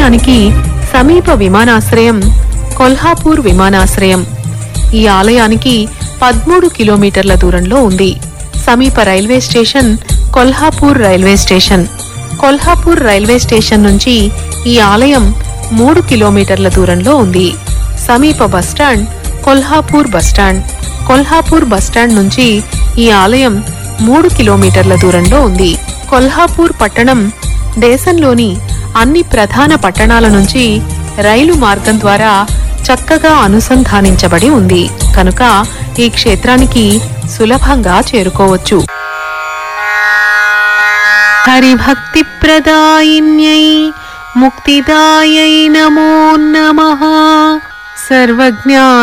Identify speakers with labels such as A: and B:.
A: ఆలయానికి సమీప విమానాశ్రయం కొల్హాపూర్ విమానాశ్రయం ఈ ఆలయానికి పదమూడు కిలోమీటర్ల దూరంలో ఉంది సమీప railway station Kolhapur railway station Kolhapur railway station నుంచి ఈ ఆలయం మూడు కిలోమీటర్ల దూరంలో ఉంది సమీప bus stand Kolhapur bus stand Kolhapur bus stand నుంచి ఈ ఆలయం మూడు కిలోమీటర్ల దూరంలో ఉంది కొల్హాపూర్ పట్టణం దేశంలోని అన్ని ప్రధాన పట్టణాల నుంచి రైలు మార్గం ద్వారా చక్కగా అనుసంధానించబడి ఉంది కనుక ఈ క్షేత్రానికి సులభంగా చేరుకోవచ్చు హరిభక్తి ప్రదాయిన్యై ముక్తిదాయై నమో నమః సర్వజ్ఞా